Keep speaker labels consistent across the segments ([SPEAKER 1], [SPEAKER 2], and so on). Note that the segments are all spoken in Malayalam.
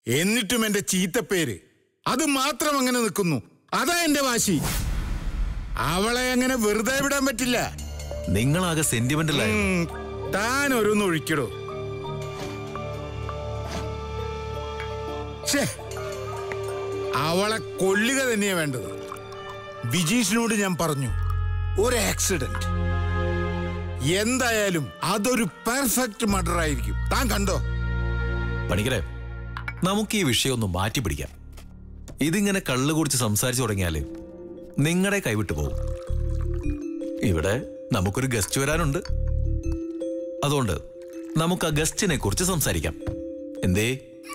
[SPEAKER 1] എന്നിട്ടും എന്റെ ചീത്തപ്പേര് അത് മാത്രം അങ്ങനെ നിൽക്കുന്നു അതാ എന്റെ വാശി അവളെ അങ്ങനെ വെറുതെ വിടാൻ പറ്റില്ല
[SPEAKER 2] നിങ്ങളാകെ സെന്റിമെന്റൽ ആയി
[SPEAKER 1] ഉം, താൻ ഓരോന്ന് ഒഴിക്കടോ ഛേ, അവളെ കൊല്ലുക തന്നെയാ വേണ്ടത് ബിജീഷിനോട് ഞാൻ പറഞ്ഞു ഒരു ആക്സിഡന്റ് എന്തായാലും അതൊരു പെർഫെക്റ്റ് മർഡർ ആയിരിക്കും താൻ കണ്ടോ
[SPEAKER 2] പണിക്കരെ നമുക്ക് ഈ വിഷയം ഒന്ന് മാറ്റി പിടിക്കാം ഇതിങ്ങനെ കള്ളു കുടിച്ച് സംസാരിച്ചു തുടങ്ങിയാല് നിങ്ങളുടെ കൈവിട്ടു പോകും ഇവിടെ നമുക്കൊരു ഗസ്റ്റ് വരാനുണ്ട് അതുകൊണ്ട് നമുക്ക് ആ ഗസ്റ്റിനെ കുറിച്ച് സംസാരിക്കാം എന്തേ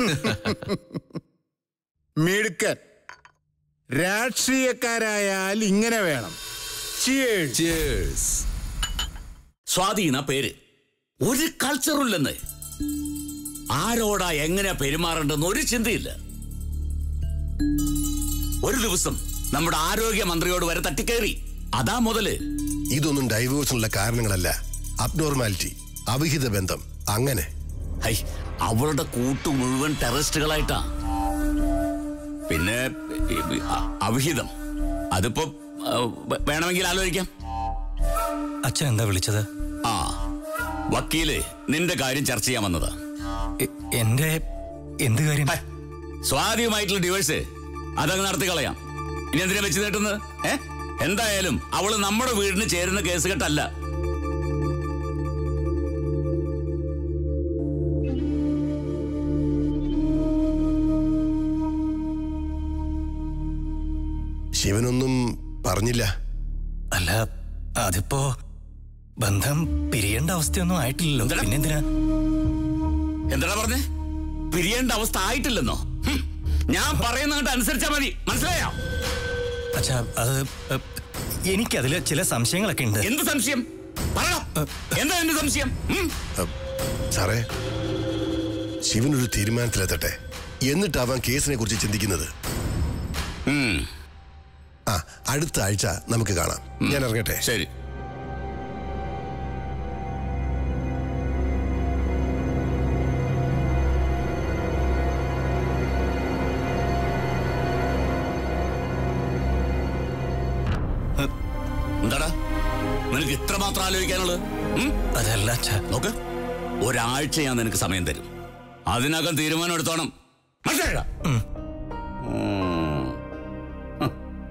[SPEAKER 1] മിടുക്കൻ രാഷ്ട്രീയക്കാരായാൽ ഇങ്ങനെ വേണം Cheers.
[SPEAKER 2] Cheers.
[SPEAKER 3] സ്വാധീന പേര് ഒരു കൾച്ചറില്ലെന്ന് ആരോടാ എങ്ങനെ പെരുമാറേണ്ടെന്ന് ഒരു ചിന്തയില്ല ഒരു ദിവസം നമ്മുടെ ആരോഗ്യമന്ത്രിയോട് വരെ തട്ടിക്കയറി അതാ മുതല്
[SPEAKER 4] ഇതൊന്നും ഡൈവോഴ്സിനുള്ള കാരണങ്ങളല്ല അബ്നോർമാലിറ്റി അവിഹിത ബന്ധം അങ്ങനെ
[SPEAKER 3] ഹൈ അവളുടെ കൂട്ടു മുഴുവൻ ടെററിസ്റ്റുകളായിട്ടാ പിന്നെ ഈ, അ- അവിഹിതം അതിപ്പോ ആ, വേ- വേണമെങ്കിൽ ആലോചിക്കാം
[SPEAKER 5] അച്ഛൻ എന്താ വിളിച്ചത്
[SPEAKER 3] ആ വക്കീല് നിന്റെ കാര്യം ചർച്ച ചെയ്യാൻ വന്നതാ
[SPEAKER 5] എ- എന്റെ എന്ത് കാര്യം
[SPEAKER 3] ഹൈ, സ്വാധീനമായിട്ടുള്ള ഡിവേഴ്സ് അതങ്ങ് നടത്തി കളയാം ഇനി എന്തിനാ വെച്ച് നീട്ടുന്നത് ഏ എന്തായാലും അവള് നമ്മുടെ വീടിന് ചേരുന്ന കേസ് കെട്ടല്ല
[SPEAKER 4] ശിവനൊന്നും പറഞ്ഞില്ല
[SPEAKER 5] അല്ല അതിപ്പോ ബന്ധം പിരിയേണ്ട അവസ്ഥയൊന്നും ആയിട്ടില്ലല്ലോ
[SPEAKER 3] എന്തെടാ?
[SPEAKER 5] പിന്നെന്തിനാ
[SPEAKER 3] എന്താ പറഞ്ഞേ പിരിയേണ്ട അവസ്ഥ ആയിട്ടില്ലെന്നോ ഹും, ഞാൻ പറയുന്ന കണ്ട് അനുസരിച്ചാ മതി മനസ്സിലായോ
[SPEAKER 5] അച്ഛാ അത് എ, എനിക്കതില് ചില സംശയങ്ങളൊക്കെ ഉണ്ട്
[SPEAKER 3] എന്ത് സംശയം പറയണം എന്താ എന്റെ സംശയം ഉം?
[SPEAKER 4] അ, സാറേ ശിവനൊരു തീരുമാനത്തിലെത്തട്ടെ എന്നിട്ടാവാൻ കേസിനെ കുറിച്ച് ചിന്തിക്കുന്നത്
[SPEAKER 3] ഉം,
[SPEAKER 4] ആ അടുത്ത ആഴ്ച നമുക്ക് കാണാം ഞാൻ ഇറങ്ങട്ടെ
[SPEAKER 3] ശരി എന്താടാ നിനക്ക് ഇത്ര മാത്രം ആലോചിക്കാനുള്ളത് ഉം?
[SPEAKER 5] അതല്ല അച്ഛാ
[SPEAKER 3] നോക്ക് ഒരാഴ്ച ഞാൻ നിനക്ക് സമയം തരും അതിനകം തീരുമാനം എടുത്തോണം മനസ്സിലായോ
[SPEAKER 5] ഉം.
[SPEAKER 3] ഉം. ഹ്.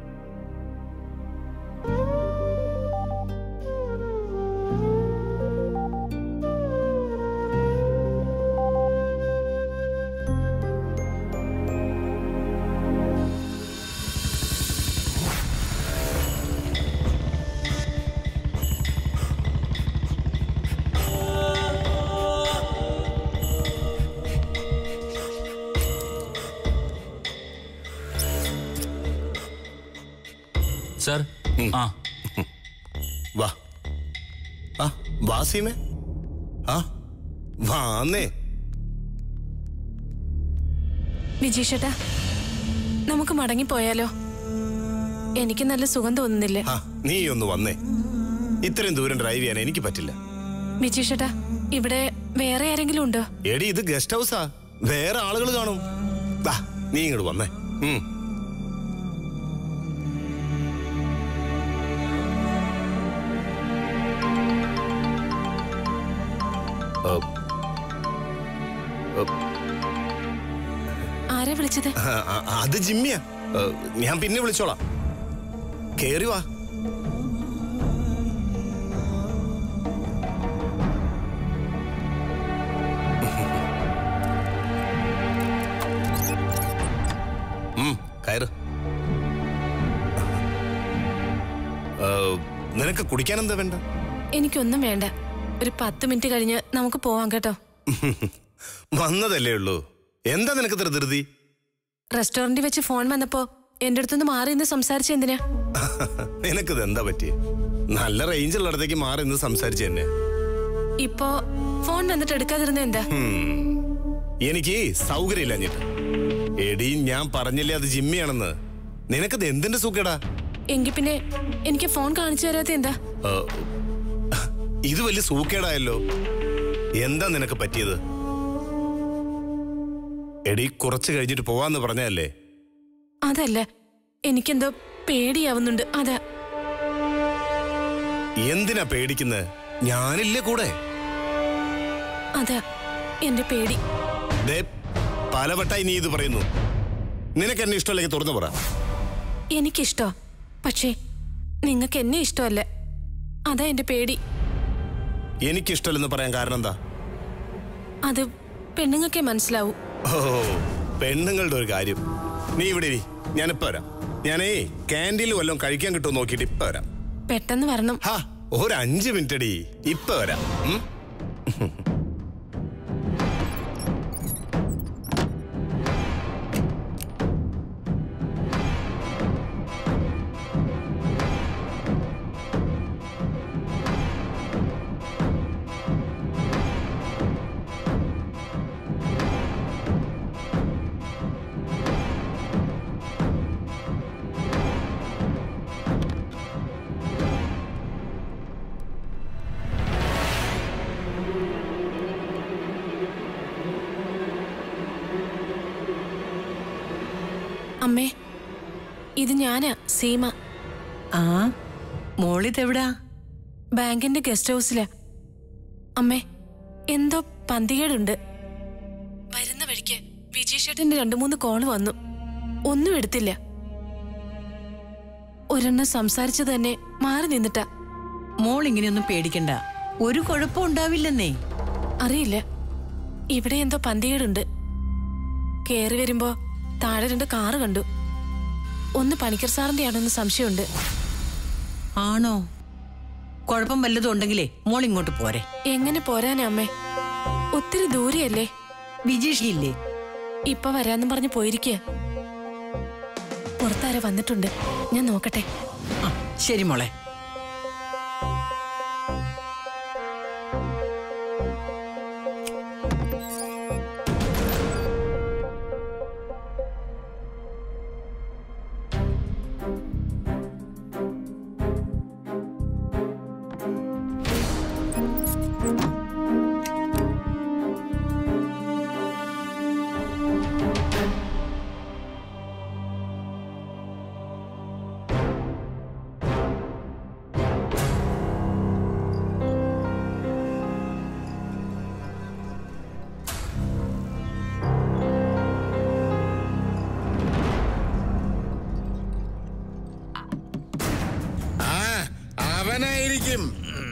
[SPEAKER 6] സാർ ആ
[SPEAKER 7] വാ ആ വാസീമേ ആ വാന്നേ
[SPEAKER 8] വിജീഷേട്ടാ നമുക്ക് മടങ്ങിപ്പോയാലോ എനിക്ക് നല്ല സുഖം തോന്നുന്നില്ലേ
[SPEAKER 7] ആ നീ ഒന്ന് വന്നേ ഇത്രയും ദൂരം ഡ്രൈവ് ചെയ്യാൻ എനിക്ക് പറ്റില്ല
[SPEAKER 8] വിജീഷേട്ടാ ഇവിടെ വേറെ ആരെങ്കിലും ഉണ്ടോ
[SPEAKER 7] എടി ഇത് ഗസ്റ്റ് ഹൗസാ വേറെ ആളുകൾ കാണും ദാ, നീ ഇങ്ങോട്ട് വന്നേ ഉം.
[SPEAKER 8] ആരാ വിളിച്ചത്
[SPEAKER 7] ആ, ആ, അത് ജിമ്മിയാ ഏ, ഞാൻ പിന്നെ വിളിച്ചോളാം കേറി വാ ഉം, കയറ് ഏ, നിനക്ക് കുടിക്കാൻ എന്താ വേണ്ട
[SPEAKER 8] എനിക്കൊന്നും വേണ്ട ഒരു പത്ത് മിനിറ്റ് കഴിഞ്ഞ് നമുക്ക് പോവാം കേട്ടോ
[SPEAKER 7] വന്നതല്ലേ ഉള്ളൂ എന്താ നിനക്ക് ഇത്ര ധൃതി
[SPEAKER 8] റെസ്റ്റോറന്റിൽ വെച്ച് ഫോൺ വന്നപ്പോ എന്റെ അടുത്തുനിന്ന് മാറി നിന്ന് സംസാരിച്ച എന്തിനാ
[SPEAKER 7] നിനക്കിത് എന്താ പറ്റിയേ നല്ല റേഞ്ച് ഉള്ളിടത്തേക്ക് മാറി നിന്ന് സംസാരിച്ചു തന്നെ
[SPEAKER 8] ഇപ്പോ ഫോൺ വന്നിട്ട് എടുക്കാതിരുന്ന എന്താ
[SPEAKER 7] എനിക്ക് സൗകര്യമില്ല എടി ഞാൻ പറഞ്ഞില്ലേ അത് ജിമ്മിയാണെന്ന് നിനക്കത് എന്തിന്റെ സുഖടാ
[SPEAKER 8] എങ്കി പിന്നെ എനിക്ക് ഫോൺ കാണിച്ചു തരാത്ത എന്താ
[SPEAKER 7] ഇത് വലിയ സൂക്കേടായല്ലോ എന്താ നിനക്ക് പറ്റിയത് എടി കുറച്ച് കഴിഞ്ഞിട്ട് പോവാന്ന് പറഞ്ഞല്ലേ
[SPEAKER 8] അതല്ല എനിക്കെന്തോ പേടിയാവുന്നുണ്ട് അതാ
[SPEAKER 7] എന്തിനാ പേടിക്കുന്നത് ഞാനില്ലേ കൂടെ
[SPEAKER 8] അതാ എന്റെ പേടി
[SPEAKER 7] ദേ പലവട്ടായി നീ ഇത് പറയുന്നു നിനക്ക് എന്നെ ഇഷ്ടമല്ലെങ്കിൽ തുറന്നു പറ
[SPEAKER 8] എനിക്കിഷ്ടോ പക്ഷേ നിങ്ങൾക്ക് എന്നെ ഇഷ്ടമല്ല അതാ എന്റെ പേടി
[SPEAKER 7] എനിക്കിഷ്ടമല്ലെന്ന് പറയാൻ കാരണം എന്താ
[SPEAKER 8] അത് പെണ്ണുങ്ങൾക്കേ മനസ്സിലാവൂ
[SPEAKER 7] ഓ പെണ്ണുങ്ങളുടെ ഒരു കാര്യം നീ ഇവിടെ ഇരി ഞാനിപ്പോ വരാം ഞാനേ ക്യാൻറ്റീനിൽ വല്ലതും കഴിക്കാൻ കിട്ടുമോ നോക്കിയിട്ട് ഇപ്പൊ വരാം
[SPEAKER 8] പെട്ടെന്ന് വരണം
[SPEAKER 7] ഹാ ഒരു അഞ്ച് മിനിറ്റ് അടി ഇപ്പൊ വരാം ഉം?
[SPEAKER 8] അമ്മേ ഇത് ഞാനാ സീമ
[SPEAKER 9] ആ മോളിതെവിടാ
[SPEAKER 8] ബാങ്കിന്റെ ഗസ്റ്റ് ഹൗസിലാ അമ്മേ എന്തോ പന്തികേടുണ്ട് വരുന്ന വഴിക്ക് വിജയ് ഷേട്ടന്റെ രണ്ടു മൂന്ന് കോള് വന്നു ഒന്നും എടുത്തില്ല ഒരെണ്ണം സംസാരിച്ചു തന്നെ മാറി നിന്നിട്ടാ
[SPEAKER 9] മോൾ ഇങ്ങനെയൊന്നും പേടിക്കണ്ട ഒരു കുഴപ്പം ഉണ്ടാവില്ലെന്നേ
[SPEAKER 8] അറിയില്ല ഇവിടെ എന്തോ പന്തികേടുണ്ട് കേറി വരുമ്പോ താഴെ രണ്ട് കാറ് കണ്ടു ഒന്ന് പണിക്കർ സാറിന്റെ ആണെന്ന് സംശയമുണ്ട്
[SPEAKER 9] ആണോ കുഴപ്പം വല്ലതും ഉണ്ടെങ്കിലേ മോൾ ഇങ്ങോട്ട് പോരെ
[SPEAKER 8] എങ്ങനെ പോരാനാ അമ്മേ ഒത്തിരി ദൂരെയല്ലേ
[SPEAKER 9] വിജീഷ് ഇല്ലേ
[SPEAKER 8] ഇപ്പൊ വരാന്നും പറഞ്ഞ് പോയിരിക്കുക പുറത്താരെ വന്നിട്ടുണ്ട് ഞാൻ നോക്കട്ടെ
[SPEAKER 9] ആ ശരി മോളെ
[SPEAKER 1] ആ അവനായിരിക്കും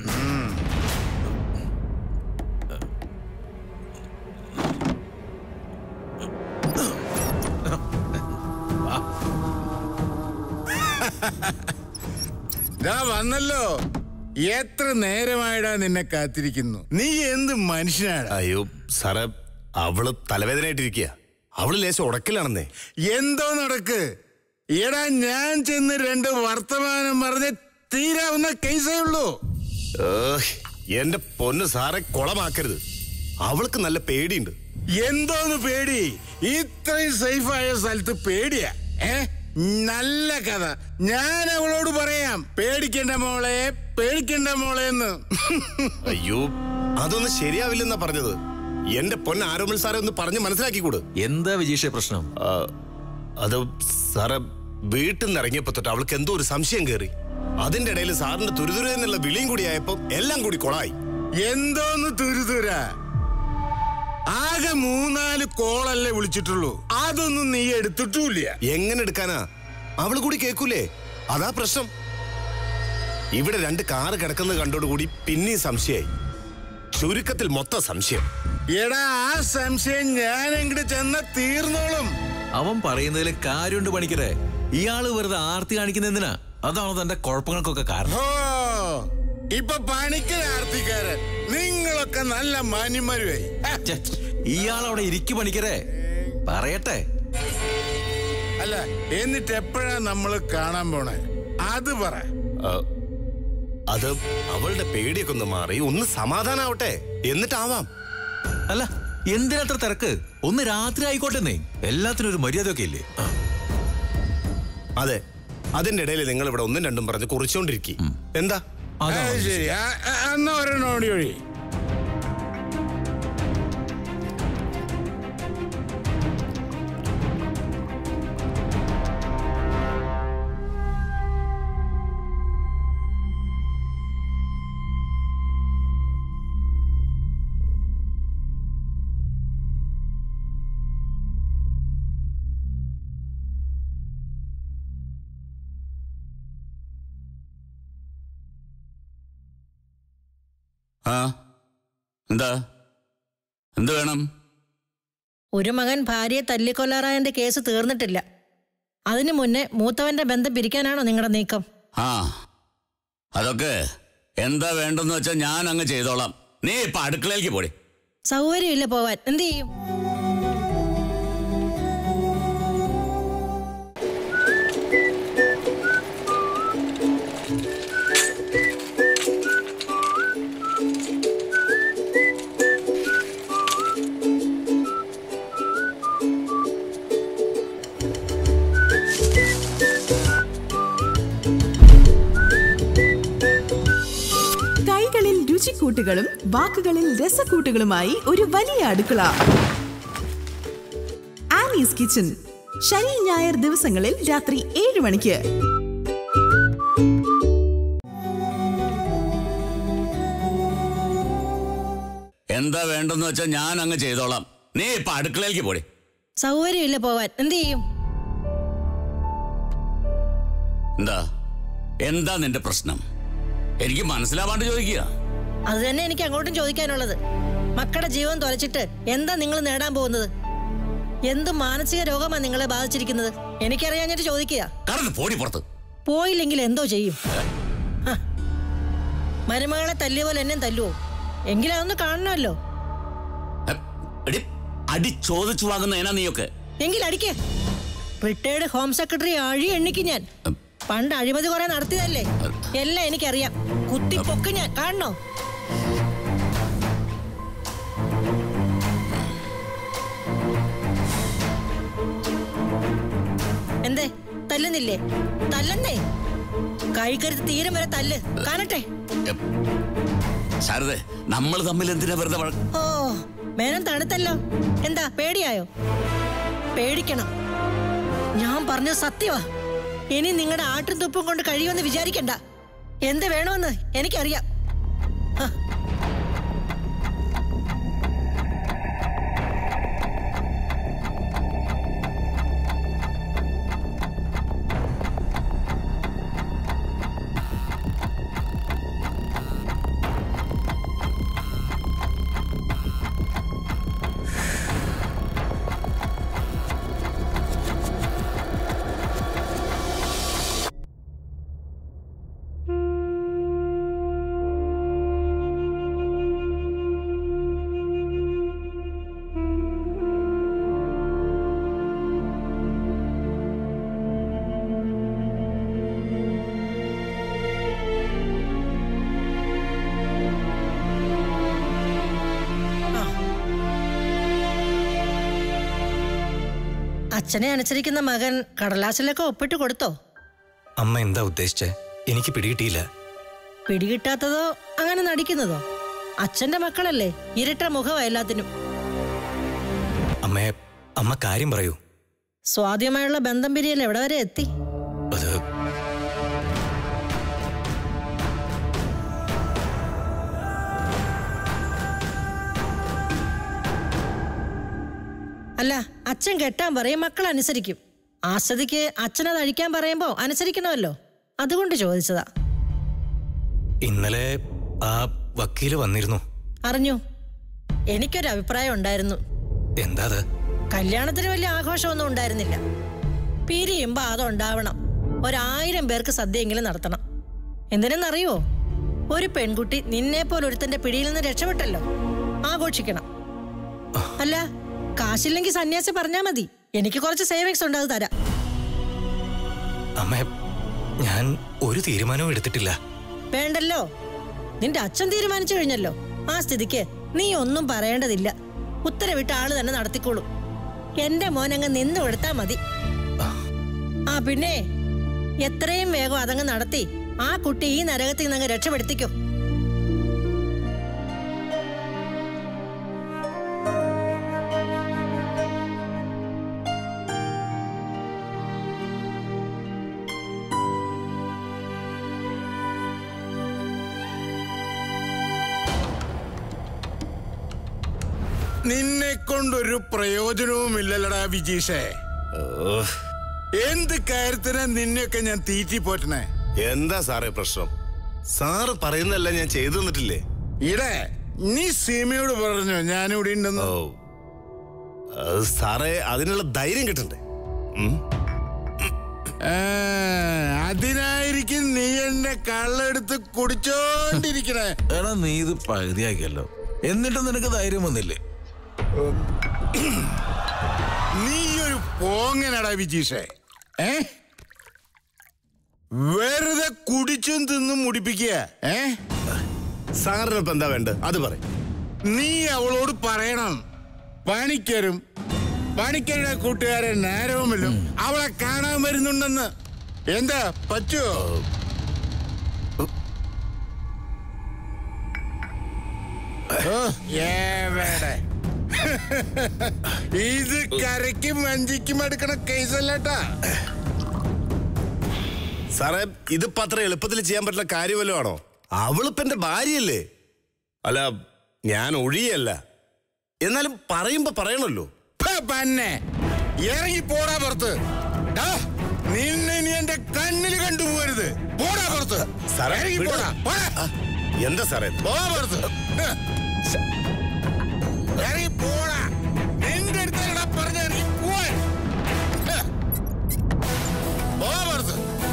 [SPEAKER 1] ദാ വന്നല്ലോ എത്ര നേരമായിടാ നിന്നെ കാത്തിരിക്കുന്നു നീ എന്ത് മനുഷ്യനാടാ
[SPEAKER 7] അയ്യോ സാറേ അവള് തലവേദനയായിട്ടിരിക്കുക അവള് ലേശം ഉടക്കിലാണെന്നേ
[SPEAKER 1] എന്തോ നടക്ക് എടാ ഞാൻ ചെന്ന് രണ്ട് വർത്തമാനം പറഞ്ഞ് തീരാവുന്ന കേസേ ഉള്ളൂ
[SPEAKER 7] ഏഹ്, എന്റെ പൊന്ന് സാറെ കൊളമാക്കരുത് അവൾക്ക് നല്ല പേടിയുണ്ട്
[SPEAKER 1] എന്തോന്ന് പേടി ഇത്രയും സേഫായ സ്ഥലത്ത് പേടിയാ ഏ നല്ല കഥ ഞാൻ അവളോട് പറയാം പേടിക്കണ്ട മോളെ പേടിക്കണ്ട മോളെ എന്ന്
[SPEAKER 7] അയ്യോ അതൊന്നും ശരിയാവില്ലെന്നാ പറഞ്ഞത് എന്റെ പൊന്ന് ആരോമൽ സാറെ ഒന്ന് പറഞ്ഞ് മനസ്സിലാക്കിക്കൂട്
[SPEAKER 2] എന്താ വിജീഷേ പ്രശ്നം
[SPEAKER 7] ആ, അത് സാറെ വീട്ടിൽ നിന്ന് ഇറങ്ങിയപ്പോ തൊട്ട് അവൾക്ക് എന്തോ ഒരു സംശയം കയറി അതിന്റെ ഇടയിൽ സാറിന്റെ തുരുതുര എന്നുള്ള വിളിയും കൂടി ആയപ്പോ എല്ലാം കൂടി കൊളായി
[SPEAKER 1] എന്തോന്ന് തുരുതുര ആകെ മൂന്നാല് കോളല്ലേ വിളിച്ചിട്ടുള്ളൂ അതൊന്നും നീ എടുത്തിട്ടുമില്ല
[SPEAKER 7] എങ്ങനെ എടുക്കാനാ അവള് കൂടി കേൾക്കൂലേ അതാ പ്രശ്നം ഇവിടെ രണ്ട് കാറ് കിടക്കുന്നത് കണ്ടോടുകൂടി പിന്നെയും സംശയായി ചുരുക്കത്തിൽ മൊത്തം സംശയം
[SPEAKER 1] എടാ ആ സംശയം ഞാൻ എങ്ങോട്ട് ചെന്ന തീർന്നോളും
[SPEAKER 2] അവൻ പറയുന്നതിൽ കാര്യമുണ്ട് പണിക്കരെ ഇയാള് വെറുതെ ആർത്തി കാണിക്കുന്ന എന്തിനാ അതാണോ തന്റെ കുഴപ്പങ്ങൾക്കൊക്കെ കാരണം
[SPEAKER 1] ഓ ഇപ്പൊ പണിക്കൽ ആർത്തിക്കാരൻ നിങ്ങളൊക്കെ നല്ല മാന്യന്മാരുമായി ഹ,
[SPEAKER 2] ഛെ, ഇയാൾ അവിടെ ഇരിക്കു പണിക്കരെ പറയട്ടെ
[SPEAKER 1] അല്ല എന്നിട്ട് എപ്പോഴാ നമ്മൾ കാണാൻ പോണേ അത് പറ
[SPEAKER 7] ആ, അത് അവളുടെ പേടിയൊക്കെ ഒന്ന് മാറി ഒന്ന് സമാധാനാവട്ടെ എന്നിട്ടാവാം
[SPEAKER 2] അല്ല എന്തിനത്ര തിരക്ക് ഒന്ന് രാത്രി ആയിക്കോട്ടെന്നേ എല്ലാത്തിനും ഒരു മര്യാദയൊക്കെ ഇല്ലേ ആ,
[SPEAKER 7] അതെ അതിന്റെ ഇടയിൽ നിങ്ങൾ ഇവിടെ ഒന്നും രണ്ടും പറഞ്ഞ് കുറിച്ചോണ്ടിരിക്കും എന്താ
[SPEAKER 2] അതാ
[SPEAKER 1] അത് ശരി ആ, ആ, എന്നാ ഒരെണ്ണം ഓടി ഒഴി
[SPEAKER 3] ആ എന്താ എന്ത് വേണം
[SPEAKER 10] ഒരു മകൻ ഭാര്യയെ തല്ലിക്കൊല്ലാറായന്റെ കേസ് തീർന്നിട്ടില്ല അതിനു മുന്നേ മൂത്തവന്റെ ബന്ധം പിരിക്കാനാണോ നിങ്ങളുടെ നീക്കം
[SPEAKER 3] ആ അതൊക്കെ എന്താ വേണ്ടെന്ന് വെച്ചാൽ ഞാൻ അങ്ങ് ചെയ്തോളാം നീ ഇപ്പൊ അടുക്കളയിലേക്ക് പോടി
[SPEAKER 10] സൗകര്യമില്ല പോവാൻ എന്ത് ചെയ്യും
[SPEAKER 11] കൈകളിൽ രുചിക്കൂട്ടുകളും വാക്കുകളിൽ രസക്കൂട്ടുകളുമായി ഒരു വലിയ അടുക്കള ആനീസ് കിച്ചൺ ശനി ഞായർ ദിവസങ്ങളിൽ രാത്രി ഏഴ് മണിക്ക്
[SPEAKER 3] എന്താ വേണ്ടെന്ന് വെച്ചാൽ ഞാൻ അങ്ങ് ചെയ്തോളാം നീ ഇപ്പൊ അടുക്കളയിലേക്ക് പോടി
[SPEAKER 10] സൗകര്യമില്ല പോവാൻ എന്ത് ചെയ്യും
[SPEAKER 3] എന്താ എന്താ നിന്റെ പ്രശ്നം എനിക്ക് മനസ്സിലാവാണ്ട് ചോദിക്കുക
[SPEAKER 10] അത് തന്നെ എനിക്ക് അങ്ങോട്ടും ചോദിക്കാനുള്ളത് മക്കളുടെ ജീവൻ തുലച്ചിട്ട് എന്താ നിങ്ങൾ നേടാൻ പോകുന്നത് എന്ത് മാനസിക രോഗമാണ് നിങ്ങളെ ബാധിച്ചിരിക്കുന്നത് എനിക്കറിയാഞ്ഞിട്ട് ചോദിക്കുക
[SPEAKER 3] കടന്ന് പോടി പുറത്ത്
[SPEAKER 10] പോയില്ലെങ്കിൽ എന്തോ ചെയ്യും ഹ. മരുമകളെ തല്ലിയ പോലെ എന്നെ തല്ലുവോ എങ്കിലും അതൊന്ന് കാണണമല്ലോ
[SPEAKER 3] ഹെ, എടി, അടി ചോദിച്ചു വാങ്ങുന്ന ഏനാ നീയൊക്കെ
[SPEAKER 10] എങ്കിൽ അടിക്കേ റിട്ടയർഡ് ഹോം സെക്രട്ടറി അഴി എണ്ണിക്ക് ഞാൻ പണ്ട് അഴിമതി കുറെ നടത്തിയതല്ലേ എല്ലാം എനിക്കറിയാം കുത്തി പൊക്ക് ഞാൻ കാണണോ എന്തേ തല്ലുന്നില്ലേ തല്ലെന്നേ കൈക്കരുത്ത് തീരം വരെ തല്ല് കാണട്ടെ
[SPEAKER 3] ശാരദേ നമ്മൾ തമ്മിൽ എന്തിനാ വെറുതെ വഴ-
[SPEAKER 10] ഓ മേനം തണുത്തല്ലോ എന്താ പേടിയായോ പേടിക്കണം ഞാൻ പറഞ്ഞ സത്യമാ ഇനി നിങ്ങളുടെ ആട്ടും തുപ്പും കൊണ്ട് കഴിയുമെന്ന് വിചാരിക്കണ്ട എന്ത് വേണമെന്ന് എനിക്കറിയാം ഹ. അച്ഛനെ അനുസരിക്കുന്ന മകൻ കടലാസിലൊക്കെ ഒപ്പിട്ട് കൊടുത്തോ
[SPEAKER 5] അമ്മ എന്താ ഉദ്ദേശിച്ചേ എനിക്ക് പിടികിട്ടിയില്ല
[SPEAKER 10] പിടികിട്ടാത്തതോ അങ്ങനെ നടിക്കുന്നതോ അച്ഛന്റെ മക്കളല്ലേ ഇരട്ട മുഖമാ എല്ലാത്തിനും
[SPEAKER 5] അമ്മയെ അമ്മ കാര്യം പറയൂ
[SPEAKER 10] സ്വാധ്യമായുള്ള ബന്ധം പിരിയൽ എവിടെ വരെ എത്തി
[SPEAKER 5] അത്
[SPEAKER 10] അല്ല അച്ഛൻ കെട്ടാൻ പറയും മക്കൾ അനുസരിക്കും ആസ്വദിക്ക് അച്ഛനത് അഴിക്കാൻ പറയുമ്പോ അനുസരിക്കണമല്ലോ അതുകൊണ്ട് ചോദിച്ചതാ
[SPEAKER 5] ഇന്നലെ ആ വക്കീല് വന്നിരുന്നു
[SPEAKER 10] അറിഞ്ഞു എനിക്കൊരു അഭിപ്രായം ഉണ്ടായിരുന്നു
[SPEAKER 5] എന്താ അത്
[SPEAKER 10] കല്യാണത്തിന് വലിയ ആഘോഷമൊന്നും ഉണ്ടായിരുന്നില്ല പിരിയുമ്പോ അതുണ്ടാവണം ഒരായിരം പേർക്ക് സദ്യയെങ്കിലും നടത്തണം എന്തിനെന്നറിയോ ഒരു പെൺകുട്ടി നിന്നെ പോലെ ഒരുത്തന്റെ പിടിയിൽ നിന്ന് രക്ഷപ്പെട്ടല്ലോ ആഘോഷിക്കണം അല്ല കാശില്ലെങ്കിൽ സന്യാസി പറഞ്ഞാ മതി എനിക്ക് കുറച്ച് സേവിങ്സ് ഉണ്ട് അത് തരാം
[SPEAKER 5] അമ്മ ഞാൻ ഒരു തീരുമാനവും എടുത്തിട്ടില്ല
[SPEAKER 10] വേണ്ടല്ലോ നിന്റെ അച്ഛൻ തീരുമാനിച്ചു കഴിഞ്ഞല്ലോ ആ സ്ഥിതിക്ക് നീ ഒന്നും പറയേണ്ടതില്ല ഉത്തരവിട്ട ആള് തന്നെ നടത്തിക്കോളും എന്റെ മോൻ അങ്ങ് നിന്ന് കൊടുത്താ മതി ആ പിന്നെ എത്രയും വേഗം അതങ്ങ് നടത്തി ആ കുട്ടി ഈ നരകത്തിൽ നിന്ന് അങ്ങ് രക്ഷപ്പെടുത്തിക്കോ
[SPEAKER 1] നിന്നെ കൊണ്ടൊരു പ്രയോജനവും ഇല്ലല്ലടാ വിജീഷേ എന്ത് കാര്യത്തിനാ നിന്നെയൊക്കെ ഞാൻ തീറ്റി പോറ്റണേ
[SPEAKER 7] എന്താ സാറേ പ്രശ്നം സാറ് പറയുന്നല്ല ഞാൻ ചെയ്തു തന്നിട്ടില്ലേ
[SPEAKER 1] ഇടേ നീ സീമയോട് പറഞ്ഞോ ഞാനിവിടെ ഉണ്ടെന്ന്
[SPEAKER 7] ഓ അത് സാറേ അതിനുള്ള ധൈര്യം കിട്ടണ്ടേ ഉം?
[SPEAKER 1] ആ, അതിനായിരിക്കും നീ എന്നെ കള്ളെടുത്ത് കുടിച്ചോണ്ടിരിക്കണേ
[SPEAKER 2] എടാ നീ ഇത് പകുതിയാക്കിയല്ലോ എന്നിട്ടും നിനക്ക് ധൈര്യം വന്നില്ലേ
[SPEAKER 1] നീ ഒരു പോങ്ങനടാ വിജീഷേ ഏ വെറുതെ കുടിച്ചും തിന്നും മുടിപ്പിക്കുക ഏ
[SPEAKER 7] സാറിനിപ്പോ എന്താ വേണ്ടത് അത് പറയും
[SPEAKER 1] നീ അവളോട് പറയണം പണിക്കരും പണിക്കരുടെ കൂട്ടുകാരൻ നേരവുമല്ലോ അവളെ കാണാൻ വരുന്നുണ്ടെന്ന് എന്താ പറ്റുമോ ഓ, എവിടെ? ഇത് കരയ്ക്കും വഞ്ചിക്കും എടുക്കണ കേസല്ലേട്ടാ
[SPEAKER 7] സാറേ ഇതിപ്പോ അത്ര എളുപ്പത്തിൽ ചെയ്യാൻ പറ്റുന്ന കാര്യം വല്ലതും ആണോ അവളിപ്പോ എന്റെ ഭാര്യയല്ലേ അല്ല ഞാൻ ഒഴിയല്ല എന്നാലും പറയുമ്പോ പറയണല്ലോ
[SPEAKER 1] ഫ, പന്നെ ഇറങ്ങി പോടാ പുറത്ത് ഡാ, നിന്നെ നീ എന്റെ കണ്ണിൽ കണ്ടുപോകരുത് പോടാ പുറത്ത്
[SPEAKER 7] സാറേ,
[SPEAKER 1] ഇറങ്ങി
[SPEAKER 7] വിട്.
[SPEAKER 1] പോടാ പോടാ.
[SPEAKER 7] ആ, എന്താ സാറേ ഇത്?
[SPEAKER 1] പോ പുറത്ത് ഹ്. ഇറങ്ങി പോടാ നിന്റെ അടുത്തല്ലടാ പറഞ്ഞ ഇറങ്ങി പോവാൻ ഹ്. പോ പുറത്ത്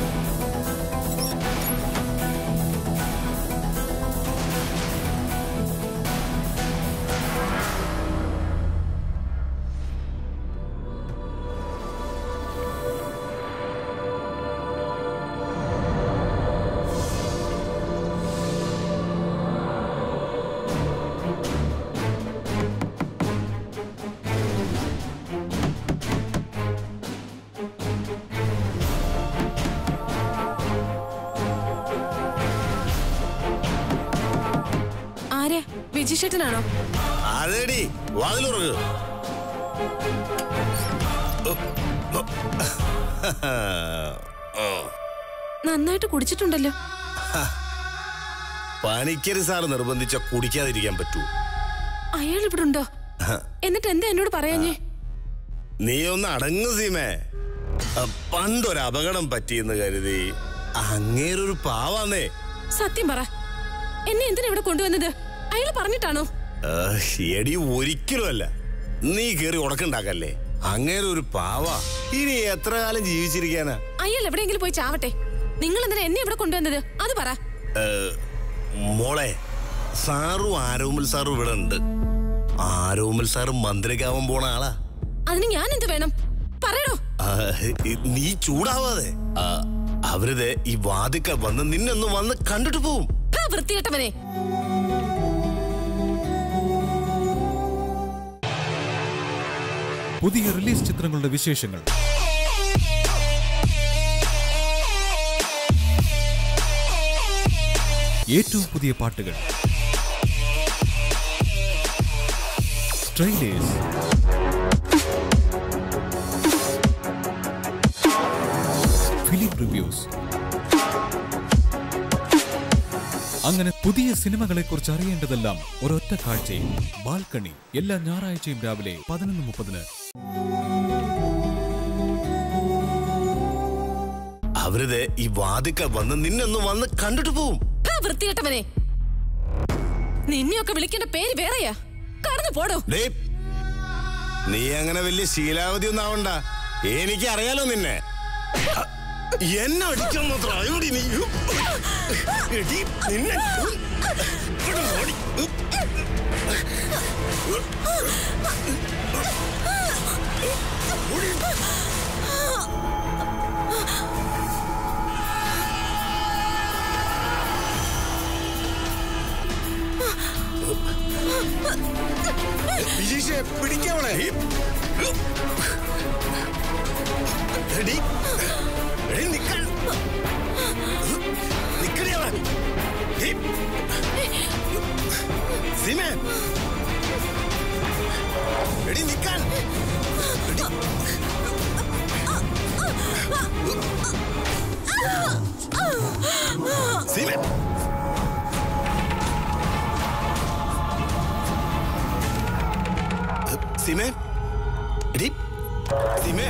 [SPEAKER 8] ആരെ വിജിഷേട്ടനാണോ
[SPEAKER 7] അതേടി വാതിലുറങ്ങ്
[SPEAKER 8] നന്നായിട്ട് കുടിച്ചിട്ടുണ്ടല്ലോ
[SPEAKER 7] പണിക്കര് സാറ് നിർബന്ധിച്ച കുടിക്കാതിരിക്കാൻ പറ്റൂ
[SPEAKER 8] അയാൾ ഇവിടെ ഉണ്ടോ എന്നിട്ട് എന്താ എന്നോട് പറയാഞ്ഞേ
[SPEAKER 7] നീ ഒന്ന് അടങ്ങു സീമേ ആ, പണ്ടൊരു അപകടം പറ്റിയെന്ന് കരുതി അങ്ങേരൊരു പാവാന്നേ
[SPEAKER 8] സത്യം പറ എന്നെ എന്തിനാ ഇവിടെ കൊണ്ടുവന്നത് അയാൾ പറഞ്ഞിട്ടാണോ
[SPEAKER 7] ആ, എടി ഒരിക്കലും അല്ല നീ കേറി ഉടക്കുണ്ടാക്കല്ലേ അങ്ങേരെ ഒരു പാവാ ഇനി എത്ര കാലം ജീവിച്ചിരിക്കാനാ
[SPEAKER 8] അയാൾ എവിടെയെങ്കിലും പോയി ചാവട്ടെ നിങ്ങൾ എന്തിനാ എന്നെ ഇവിടെ കൊണ്ടുവന്നത് അത് പറ
[SPEAKER 7] ഏ, മോളെ സാറും ആരോമൽ സാറും ഇവിടെ ഉണ്ട് ആരോമൽ സാറും മന്ത്രിക്കാവാൻ പോണ ആളാ
[SPEAKER 8] അതിന് ഞാൻ എന്ത് വേണം പറയണോ
[SPEAKER 7] ആ, ഇ- നീ ചൂടാവാതെ ആ, അവരിത് ഈ വാതിക്ക വന്ന് നിന്നൊന്ന് വന്ന് കണ്ടിട്ട് പോവും
[SPEAKER 8] ഹാ, വൃത്തികെട്ടവനെ
[SPEAKER 12] പുതിയ റിലീസ് ചിത്രങ്ങളുടെ വിശേഷങ്ങൾ ഏറ്റവും പുതിയ പാട്ടുകൾ ട്രെയിലേഴ്സ് ഫിലിം റിവ്യൂസ് അങ്ങനെ പുതിയ സിനിമകളെ കുറിച്ച് അറിയേണ്ടതെല്ലാം ഒരൊറ്റ കാഴ്ചയിൽ ബാൽക്കണി എല്ലാ ഞായറാഴ്ചയും രാവിലെ പതിനൊന്ന് മുപ്പതിന്
[SPEAKER 7] അവരിത് ഈ വാതിക്ക വന്ന് നിന്നൊന്ന് വന്ന് കണ്ടിട്ട് പോവും
[SPEAKER 8] ഹാ, വൃത്തികെട്ടവനെ നിന്നെയൊക്കെ വിളിക്കേണ്ട പേര് വേറെയാ കടന്നു പോടോ
[SPEAKER 7] ഡേ നീ അങ്ങനെ വലിയ ശീലാവധി ഒന്നും ആവണ്ട എനിക്ക് അറിയാലോ നിന്നെ അ, എന്നെ അടിക്കാൻ മാത്രം അയോടി നീ എടി, നിന്നെ ഇവിടെ ഓടി.
[SPEAKER 1] വിജീഷെ പിടിക്കവളെ
[SPEAKER 7] എടി, എടി, നിക്കാൻ. നിക്കടി അവിടെ. എടി. സീമേ. എടി, നിക്കാൻ. എടി. സീമേ. സീമേ എടി സീമേ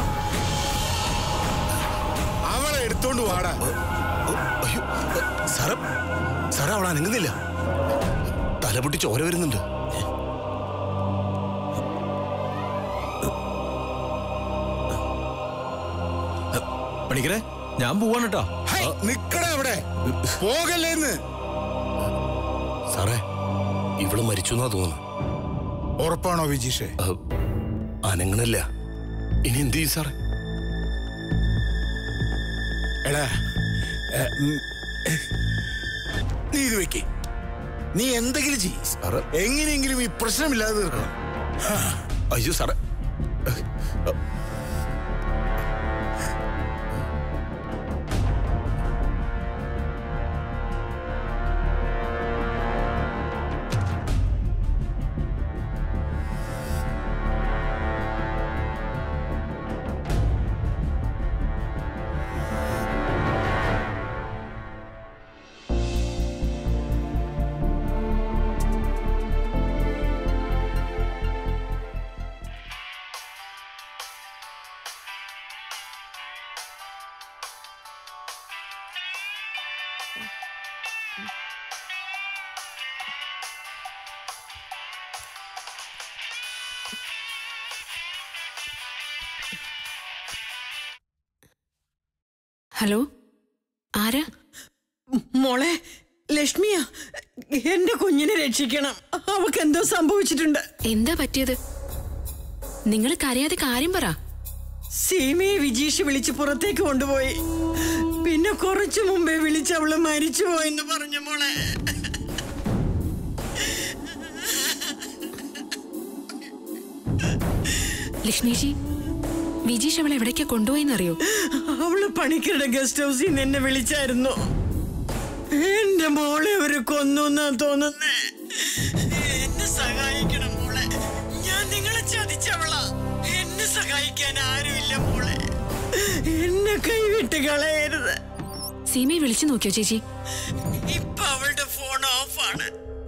[SPEAKER 1] അവളെ എടുത്തോണ്ട് വാടാ
[SPEAKER 7] അയ്യോ സാറ സാറ അവൾ അനങ്ങുന്നില്ല തല പൊട്ടി ചോര വരുന്നുണ്ട്
[SPEAKER 2] പണിക്കരെ ഞാൻ പോവാണ് കേട്ടോ
[SPEAKER 1] ഹൈ, നിക്കടാ അവിടെ പോകല്ലേന്ന്
[SPEAKER 7] സാറേ ഇവിടെ മരിച്ചു എന്നാ തോന്നുന്നു
[SPEAKER 1] ഉറപ്പാണോ വിജീഷേ
[SPEAKER 7] അനങ്ങണില്ല ഇനി എന്ത് ചെയ്യും സാറേ
[SPEAKER 1] എടാ ഏ, ഉം, ഏ, നീ ഇത് വെക്ക് നീ എന്തെങ്കിലും ചെയ്യ എങ്ങനെയെങ്കിലും ഈ പ്രശ്നമില്ലാതെ തീർക്കണം
[SPEAKER 7] അയ്യോ സാറേ
[SPEAKER 8] ഹലോ ആരാ
[SPEAKER 9] മോളെ ലക്ഷ്മിയാ എന്റെ കുഞ്ഞിനെ രക്ഷിക്കണം അവക്ക് എന്തോ സംഭവിച്ചിട്ടുണ്ട്
[SPEAKER 8] എന്താ പറ്റിയത് നിങ്ങൾ കരയാതെ കാര്യം പറ
[SPEAKER 9] സീമയെ വിജീഷ് വിളിച്ച് പുറത്തേക്ക് കൊണ്ടുപോയി പിന്നെ കുറച്ചു മുമ്പേ വിളിച്ച് അവള് മരിച്ചു പോയെന്ന് പറഞ്ഞു മോളെ
[SPEAKER 8] ലക്ഷ്മിജി വിജീഷ് അവളെ എവിടേക്കാ കൊണ്ടുപോയെന്നറിയോ
[SPEAKER 9] അവള് പണിക്കരുടെ ഗസ്റ്റ് ഹൗസിൽ നിന്ന് എന്നെ വിളിച്ചായിരുന്നു എന്റെ മോളെ അവര് കൊന്നു എന്നാ തോന്നുന്നേ എന്നെ സഹായിക്കണം മോളെ ഞാൻ നിങ്ങളെ ചതിച്ചവളാ എന്നെ സഹായിക്കാൻ ആരുമില്ല മോളെ എന്നെ കൈവിട്ട് കളയരുത്
[SPEAKER 8] സീമയെ വിളിച്ചു നോക്കിയോ ചേച്ചി
[SPEAKER 9] ഇപ്പൊ അവളുടെ ഫോൺ ഓഫാണ്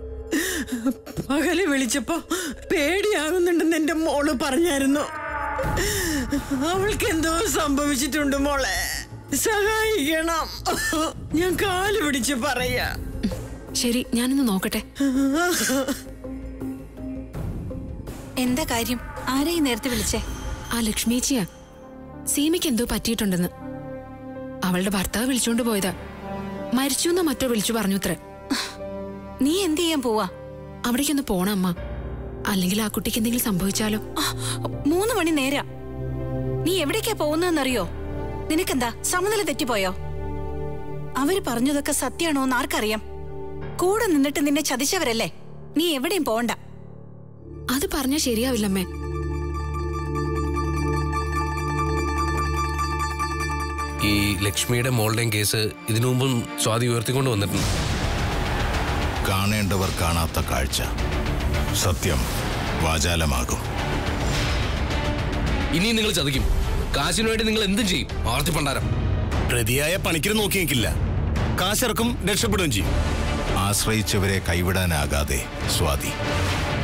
[SPEAKER 9] പകല് വിളിച്ചപ്പോ പേടിയാകുന്നുണ്ടെന്ന് എന്റെ മോള് പറഞ്ഞായിരുന്നു അവൾക്ക് എന്തോ സംഭവിച്ചിട്ടുണ്ട് മോളെ സഹായിക്കണം ഞാൻ കാല് പിടിച്ച് പറയാ
[SPEAKER 8] ശരി ഞാനൊന്ന് നോക്കട്ടെ
[SPEAKER 13] എന്താ കാര്യം ആരെയും ഈ നേരത്തെ വിളിച്ചേ
[SPEAKER 8] ആ ലക്ഷ്മിയേച്ചിയാ സീമയ്ക്ക് എന്തോ പറ്റിയിട്ടുണ്ടെന്ന് അവളുടെ ഭർത്താവ് വിളിച്ചോണ്ട് പോയതാ മരിച്ചു എന്നോ മറ്റോ വിളിച്ചു പറഞ്ഞു അത്ര
[SPEAKER 13] നീ എന്ത് ചെയ്യാൻ പോവാ
[SPEAKER 8] അവിടേക്കൊന്ന് പോണം അമ്മ അല്ലെങ്കിൽ ആ കുട്ടിക്ക് എന്തെങ്കിലും സംഭവിച്ചാലോ
[SPEAKER 13] മൂന്ന് മണി നേരാ നീ എവിടേക്കാ പോകുന്നതെന്നറിയോ നിനക്കെന്താ സമനില തെറ്റിപ്പോയോ അവര് പറഞ്ഞതൊക്കെ സത്യാണോ എന്ന് ആർക്കറിയാം കൂടെ നിന്നിട്ട് നിന്നെ ചതിച്ചവരല്ലേ നീ എവിടെയും പോണ്ട
[SPEAKER 8] അത് പറഞ്ഞാൽ ശരിയാവില്ലമ്മേ
[SPEAKER 14] ഈ ലക്ഷ്മിയുടെ മോളുടെയും കേസ് ഇതിനു മുമ്പും സ്വാതി ഉയർത്തിക്കൊണ്ട് വന്നിട്ടുണ്ട്
[SPEAKER 15] കാണേണ്ടവർ കാണാത്ത കാഴ്ച സത്യം വാചാലമാകും
[SPEAKER 14] ഇനിയും നിങ്ങൾ ചതിക്കും കാശിനു വേണ്ടി നിങ്ങൾ എന്തും ചെയ്യും ആർത്തി പണ്ടാരം
[SPEAKER 7] പ്രതിയായ പണിക്കര് നോക്കി നിൽക്കില്ല കാശിറക്കും രക്ഷപ്പെടുകയും ചെയ്യും
[SPEAKER 15] ആശ്രയിച്ചവരെ കൈവിടാനാകാതെ സ്വാതി